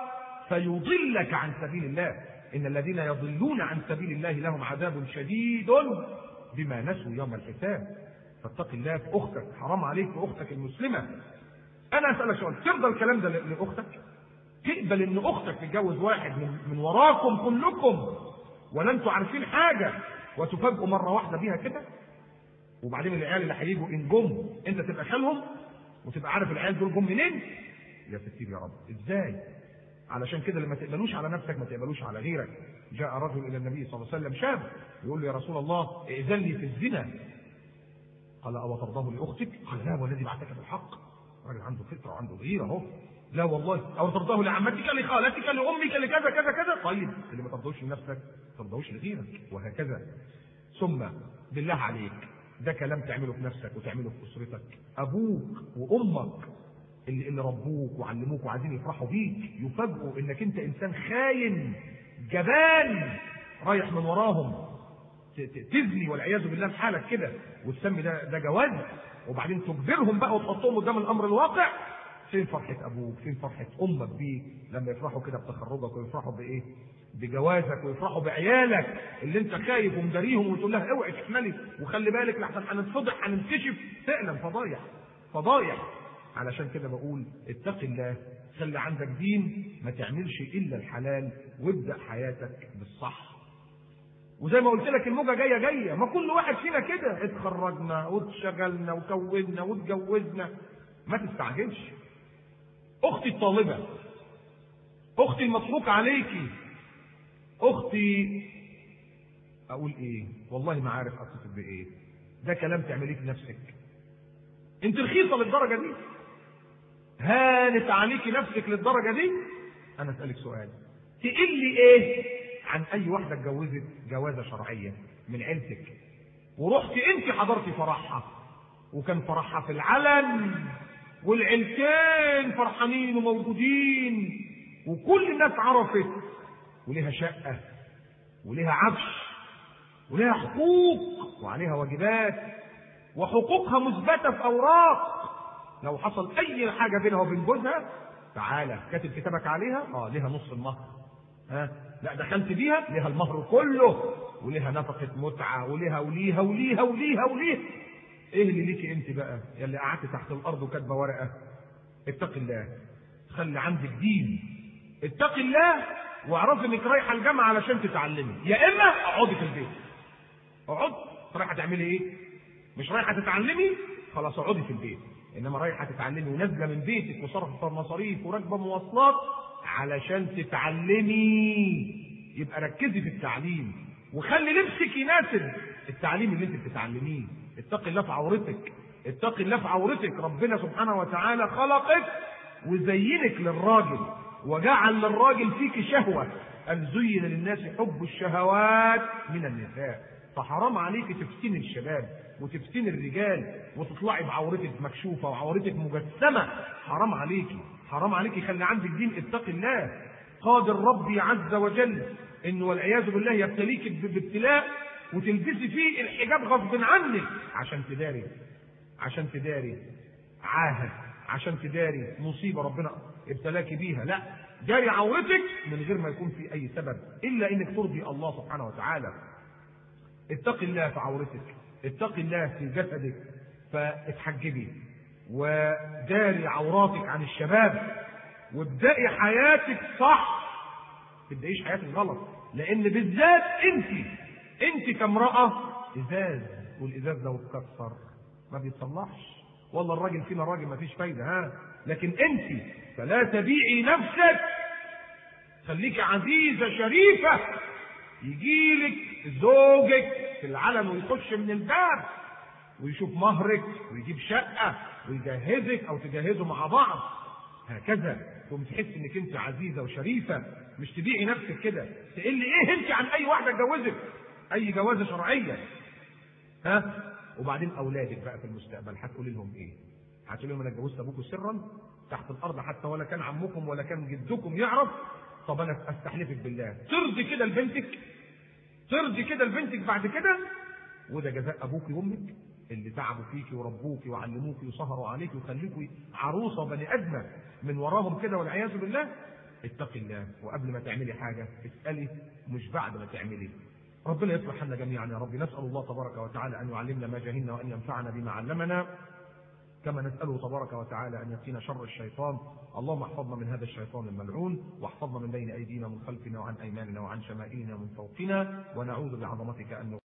فيضلك عن سبيل الله إن الذين يضلون عن سبيل الله لهم عذاب شديد بما نسوا يوم الحساب فاتق الله في أختك حرام عليك في أختك المسلمة أنا أسألك سؤال ترضى الكلام ده لأختك تقبل إن أختك تتجوز واحد من, من وراكم كلكم ولا أنتوا عارفين حاجة وتفاجئوا مرة واحدة بيها كده وبعدين العيال اللي هيجوا ان جم انت تبقى خالهم وتبقى عارف العيال دول جم منين يا ستير يا رب ازاي علشان كده لما تقبلوش على نفسك ما تقبلوش على غيرك جاء رجل الى النبي صلى الله عليه وسلم شاب يقول له يا رسول الله ائذن لي في الزنا قال او ترضاه لاختك قال لا والذي بعثك بالحق راجل عنده فطره وعنده غيره اهو لا والله او ترضاه لعمتك لخالتك لامك لكذا كذا كذا طيب اللي ما ترضوش لنفسك ما ترضوش لغيرك وهكذا ثم بالله عليك ده كلام تعمله في نفسك وتعمله في اسرتك ابوك وامك اللي, اللي ربوك وعلموك وعايزين يفرحوا بيك يفاجئوا انك انت انسان خاين جبان رايح من وراهم تزني والعياذ بالله في حالك كده وتسمي ده ده جواز وبعدين تجبرهم بقى وتحطهم قدام الامر الواقع فين فرحة أبوك؟ فين فرحة أمك بيك لما يفرحوا كده بتخرجك ويفرحوا بإيه؟ بجوازك ويفرحوا بعيالك اللي أنت خايف ومداريهم وتقول لها اوعي تحملي وخلي بالك لحسن هنتفضح هننكشف فعلا فضايح فضايح علشان كده بقول اتق الله خلي عندك دين ما تعملش الا الحلال وابدا حياتك بالصح وزي ما قلت لك الموجه جايه جايه ما كل واحد فينا كده اتخرجنا واتشغلنا وكونا واتجوزنا ما تستعجلش اختي الطالبه اختي المصروف عليكي اختي اقول ايه والله ما عارف اتصل بايه ده كلام تعمليه في نفسك انت رخيصه للدرجه دي هانت عليكي نفسك للدرجه دي انا اسالك سؤال تقلي ايه عن اي واحده اتجوزت جوازه شرعيه من عيلتك ورحتي انت حضرتي فرحها وكان فرحها في العلن والعيلتين فرحانين وموجودين وكل الناس عرفت وليها شقه وليها عفش وليها حقوق وعليها واجبات وحقوقها مثبته في اوراق لو حصل اي حاجه بينها وبين جوزها تعالى كاتب كتابك عليها اه ليها نص المهر ها لا دخلت بيها ليها المهر كله وليها نفقه متعه وليها وليها وليها وليها وليها ايه اللي ليكي انت بقى يا اللي قعدت تحت الارض وكاتبه ورقه اتق الله خلي عندك دين اتق الله واعرفي انك رايحه الجامعه علشان تتعلمي يا اما اقعدي في البيت اقعد رايحه تعملي ايه مش رايحه تتعلمي خلاص اقعدي في البيت انما رايحه تتعلمي ونازله من بيتك وصرف مصاريف وراكبه مواصلات علشان تتعلمي يبقى ركزي في التعليم وخلي لبسك يناسب التعليم اللي انت بتتعلميه اتقي الله في عورتك اتقي الله في عورتك ربنا سبحانه وتعالى خلقك وزينك للراجل وجعل للراجل فيك شهوة أن زين للناس حب الشهوات من النساء فحرام عليك تفتن الشباب وتفتن الرجال وتطلعي بعورتك مكشوفة وعورتك مجسمة حرام عليكي حرام عليكي خلي عندك دين اتق الله قادر ربي عز وجل انه والعياذ بالله يبتليك بابتلاء وتلبسي فيه الحجاب غصب عنك عشان تداري عشان تداري عاهد عشان تداري مصيبه ربنا ابتلاك بيها لا داري عورتك من غير ما يكون في اي سبب الا انك ترضي الله سبحانه وتعالى اتق الله في عورتك اتق الله في جسدك فاتحجبي وداري عوراتك عن الشباب وابدأي حياتك صح تبدأيش حياتك غلط لأن بالذات أنت أنت كامرأة إزاز والإزاز لو اتكسر ما بيتصلحش والله الراجل فينا راجل ما فيش فايدة ها لكن أنت فلا تبيعي نفسك خليك عزيزة شريفة يجيلك زوجك في العلن ويخش من الباب ويشوف مهرك ويجيب شقة ويجهزك أو تجهزوا مع بعض هكذا تقوم تحس انك انت عزيزه وشريفه مش تبيعي نفسك كده تقل ايه انت عن اي واحده اتجوزت اي جوازه شرعيه ها وبعدين اولادك بقى في المستقبل هتقولي لهم ايه هتقولي لهم انا اتجوزت ابوكم سرا تحت الارض حتى ولا كان عمكم ولا كان جدكم يعرف طب انا استحلفك بالله ترضي كده لبنتك ترضي كده لبنتك بعد كده وده جزاء ابوك وامك اللي تعبوا فيكي وربوكي وعلموكي وسهروا عليكي وخليكي عروسه بني ادمه من وراهم كده والعياذ بالله اتقي الله وقبل ما تعملي حاجه اسالي مش بعد ما تعملي ربنا يصلح حالنا جميعا يا رب نسال الله تبارك وتعالى ان يعلمنا ما جهلنا وان ينفعنا بما علمنا كما نسأله تبارك وتعالى أن يقينا شر الشيطان اللهم احفظنا من هذا الشيطان الملعون واحفظنا من بين أيدينا ومن خلفنا وعن أيماننا وعن شمائلنا ومن فوقنا ونعوذ بعظمتك أن